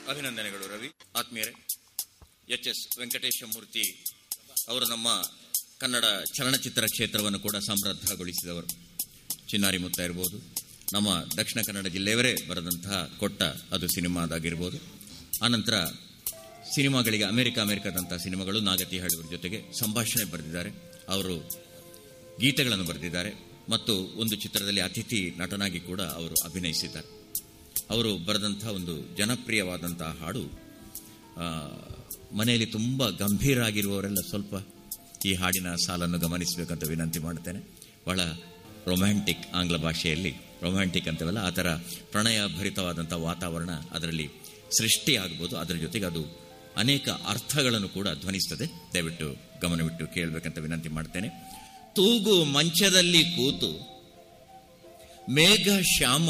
ಅಭಿನಂದನೆಗಳು ರವಿ ಆತ್ಮೀಯರೇ H S Venkatesha ಮೂರ್ತಿ ಅವರು ನಮ್ಮ ಕನ್ನಡ ಚಲನಚಿತ್ರ ಕ್ಷೇತ್ರವನ್ನು ಕೂಡ ಸಮೃದ್ಧಗೊಳಿಸಿದವರು ಚಿನ್ನಾರಿ ಮುತ್ತ ಇರ್ಬೋದು ನಮ್ಮ ದಕ್ಷಿಣ ಕನ್ನಡ ಜಿಲ್ಲೆಯವರೇ ಬರೆದಂತಹ ಕೊಟ್ಟ ಅದು ಸಿನಿಮಾದಾಗಿರ್ಬೋದು ಆನಂತರ ಸಿನಿಮಾಗಳಿಗೆ ಅಮೆರಿಕ ಅಮೆರಿಕದಂತಹ ಸಿನಿಮಾಗಳು ನಾಗತಿ ಹಾಡುವರ ಜೊತೆಗೆ ಸಂಭಾಷಣೆ ಬರೆದಿದ್ದಾರೆ ಅವರು ಗೀತೆಗಳನ್ನು ಬರೆದಿದ್ದಾರೆ ಮತ್ತು ಒಂದು ಚಿತ್ರದಲ್ಲಿ ಅತಿಥಿ ನಟನಾಗಿ ಕೂಡ ಅವರು ಅಭಿನಯಿಸಿದ್ದಾರೆ ಅವರು ಬರೆದಂಥ ಒಂದು ಜನಪ್ರಿಯವಾದಂತಹ ಹಾಡು ಆ, ಮನೆಯಲ್ಲಿ ತುಂಬ ಗಂಭೀರ ಆಗಿರುವವರೆಲ್ಲ ಸ್ವಲ್ಪ ಈ ಹಾಡಿನ ಸಾಲನ್ನು ಗಮನಿಸಬೇಕಂತ ವಿನಂತಿ ಮಾಡ್ತೇನೆ ಬಹಳ ರೊಮ್ಯಾಂಟಿಕ್ ಆಂಗ್ಲ ಭಾಷೆಯಲ್ಲಿ ರೊಮ್ಯಾಂಟಿಕ್ ಅಂತವಲ್ಲ ಆ ಥರ ಪ್ರಣಯ ಭರಿತವಾದಂಥ ವಾತಾವರಣ ಅದರಲ್ಲಿ ಸೃಷ್ಟಿ ಆಗ್ಬೋದು ಅದರ ಜೊತೆಗೆ ಅದು ಅನೇಕ ಅರ್ಥಗಳನ್ನು ಕೂಡ ಧ್ವನಿಸ್ತದೆ ದಯವಿಟ್ಟು ಗಮನವಿಟ್ಟು ಕೇಳಬೇಕಂತ ವಿನಂತಿ ಮಾಡ್ತೇನೆ ತೂಗು ಮಂಚದಲ್ಲಿ ಕೂತು ಮೇಘ ಶ್ಯಾಮ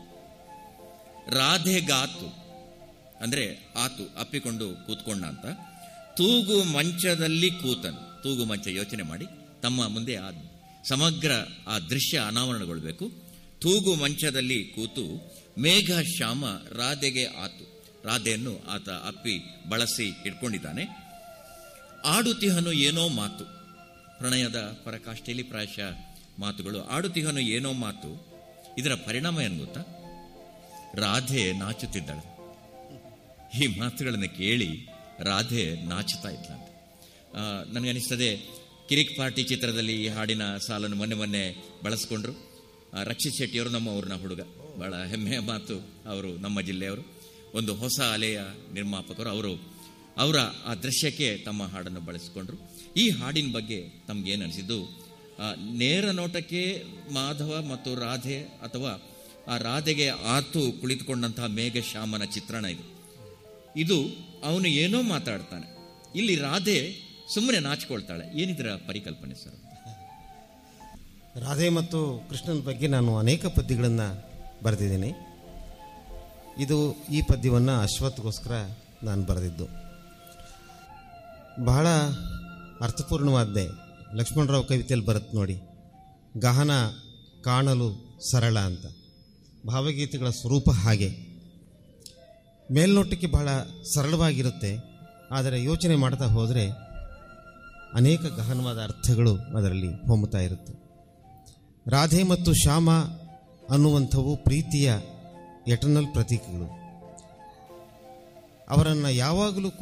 ರಾಧೆಗಾತು ಅಂದ್ರೆ ಆತು ಅಪ್ಪಿಕೊಂಡು ಕೂತ್ಕೊಂಡ ಅಂತ ತೂಗು ಮಂಚದಲ್ಲಿ ಕೂತನು ತೂಗು ಮಂಚ ಯೋಚನೆ ಮಾಡಿ ತಮ್ಮ ಮುಂದೆ ಆ ಸಮಗ್ರ ಆ ದೃಶ್ಯ ಅನಾವರಣಗೊಳ್ಬೇಕು ತೂಗು ಮಂಚದಲ್ಲಿ ಕೂತು ಮೇಘ ಶ್ಯಾಮ ರಾಧೆಗೆ ಆತು ರಾಧೆಯನ್ನು ಆತ ಅಪ್ಪಿ ಬಳಸಿ ಇಟ್ಕೊಂಡಿದ್ದಾನೆ ಆಡುತಿಹನು ಏನೋ ಮಾತು ಪ್ರಣಯದ ಪರಕಾಷ್ಠೆಯಲ್ಲಿ ಪ್ರಾಯಶಃ ಮಾತುಗಳು ಆಡುತಿಹನು ಏನೋ ಮಾತು ಇದರ ಪರಿಣಾಮ ಏನು ಗೊತ್ತಾ ರಾಧೆ ನಾಚುತ್ತಿದ್ದಾಳೆ ಈ ಮಾತುಗಳನ್ನು ಕೇಳಿ ರಾಧೆ ನಾಚುತ್ತಾ ಇದ್ಲಂತೆ ಆ, ನನಗನಿಸ್ತದೆ ಕಿರಿಕ್ ಪಾರ್ಟಿ ಚಿತ್ರದಲ್ಲಿ ಈ ಹಾಡಿನ ಸಾಲನ್ನು ಮೊನ್ನೆ ಮೊನ್ನೆ ಬಳಸ್ಕೊಂಡ್ರು ಆ, ರಕ್ಷಿತ್ ಶೆಟ್ಟಿಯವರು ನಮ್ಮ ಊರಿನ ಹುಡುಗ ಬಹಳ ಹೆಮ್ಮೆಯ ಮಾತು ಅವರು ನಮ್ಮ ಜಿಲ್ಲೆಯವರು ಒಂದು ಹೊಸ ಅಲೆಯ ನಿರ್ಮಾಪಕರು ಅವರು ಅವರ ಆ ದೃಶ್ಯಕ್ಕೆ ತಮ್ಮ ಹಾಡನ್ನು ಬಳಸಿಕೊಂಡ್ರು ಈ ಹಾಡಿನ ಬಗ್ಗೆ ತಮ್ಗೇನು ಅನಿಸಿದ್ದು ಆ, ನೇರ ನೋಟಕ್ಕೆ ಮಾಧವ ಮತ್ತು ರಾಧೆ ಅಥವಾ ಆ ರಾಧೆಗೆ ಆತು ಕುಳಿತುಕೊಂಡಂತಹ ಮೇಘ ಶ್ಯಾಮನ ಚಿತ್ರಣ ಇದು ಇದು ಅವನು ಏನೋ ಮಾತಾಡ್ತಾನೆ ಇಲ್ಲಿ ರಾಧೆ ಸುಮ್ಮನೆ ನಾಚಿಕೊಳ್ತಾಳೆ ಏನಿದರ ಪರಿಕಲ್ಪನೆ ಸರ್ ರಾಧೆ ಮತ್ತು ಕೃಷ್ಣನ ಬಗ್ಗೆ ನಾನು ಅನೇಕ ಪದ್ಯಗಳನ್ನು ಬರೆದಿದ್ದೀನಿ ಇದು ಈ ಪದ್ಯವನ್ನು ಅಶ್ವತ್ಗೋಸ್ಕರ ನಾನು ಬರೆದಿದ್ದು ಬಹಳ ಅರ್ಥಪೂರ್ಣವಾದ್ದೆ ಲಕ್ಷ್ಮಣರಾವ್ ಕವಿತೆಯಲ್ಲಿ ಬರುತ್ತೆ ನೋಡಿ ಗಹನ ಕಾಣಲು ಸರಳ ಅಂತ ಭಾವಗೀತೆಗಳ ಸ್ವರೂಪ ಹಾಗೆ ಮೇಲ್ನೋಟಕ್ಕೆ ಬಹಳ ಸರಳವಾಗಿರುತ್ತೆ ಆದರೆ ಯೋಚನೆ ಮಾಡ್ತಾ ಹೋದರೆ ಅನೇಕ ಗಹನವಾದ ಅರ್ಥಗಳು ಅದರಲ್ಲಿ ಹೊಮ್ಮುತ್ತಾ ಇರುತ್ತೆ ರಾಧೆ ಮತ್ತು ಶ್ಯಾಮ ಅನ್ನುವಂಥವು ಪ್ರೀತಿಯ ಎಟರ್ನಲ್ ಪ್ರತೀಕಗಳು ಅವರನ್ನು ಯಾವಾಗಲೂ